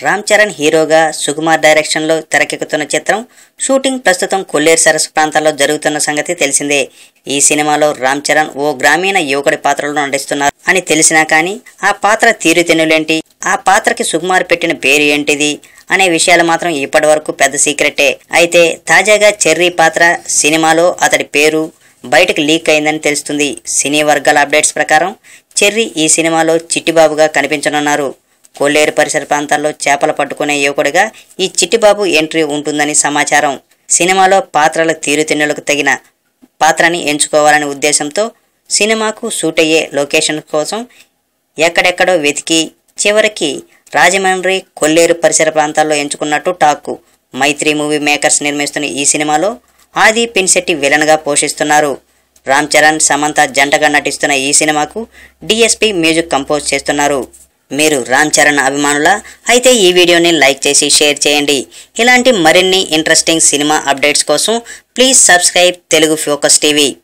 రామ్ చరణ్ హీరోగా సుకుమార్ డైరెక్షన్లో తెరకెక్కుతున్న చిత్రం షూటింగ్ ప్రస్తుతం కొల్లేరు సరస్సు ప్రాంతాల్లో జరుగుతున్న సంగతి తెలిసిందే ఈ సినిమాలో రామ్ చరణ్ ఓ గ్రామీణ యువకుడి పాత్రలో నటిస్తున్నారు అని తెలిసినా కానీ ఆ పాత్ర తీరుతెన్నులేంటి ఆ పాత్రకి సుకుమార్ పెట్టిన పేరు ఏంటిది అనే విషయాలు మాత్రం ఇప్పటి వరకు పెద్ద సీక్రెటే అయితే తాజాగా చెర్రీ పాత్ర సినిమాలో అతడి పేరు బయటకు లీక్ అయిందని తెలుస్తుంది సినీ వర్గాల అప్డేట్స్ ప్రకారం చెర్రీ ఈ సినిమాలో చిట్టిబాబుగా కనిపించనున్నారు కొల్లేరు పరిసర ప్రాంతాల్లో చేపలు పట్టుకునే యువకుడిగా ఈ చిట్టిబాబు ఎంట్రీ ఉంటుందని సమాచారం సినిమాలో పాత్రల తీరుతెన్నులకు తగిన పాత్రని ఎంచుకోవాలనే ఉద్దేశంతో సినిమాకు సూట్ అయ్యే లొకేషన్ కోసం ఎక్కడెక్కడో వెతికి చివరికి రాజమండ్రి కొల్లేరు పరిసర ప్రాంతాల్లో ఎంచుకున్నట్టు టాక్ మైత్రి మూవీ మేకర్స్ నిర్మిస్తున్న ఈ సినిమాలో ఆది పిన్శెట్టి విలన్గా పోషిస్తున్నారు రామ్ చరణ్ సమంత జంటగా నటిస్తున్న ఈ సినిమాకు డిఎస్పి మ్యూజిక్ కంపోజ్ చేస్తున్నారు మీరు రామ్ చరణ్ అభిమానుల అయితే ఈ వీడియోని లైక్ చేసి షేర్ చేయండి ఇలాంటి మరిన్ని ఇంట్రెస్టింగ్ సినిమా అప్డేట్స్ కోసం please subscribe Telugu focus TV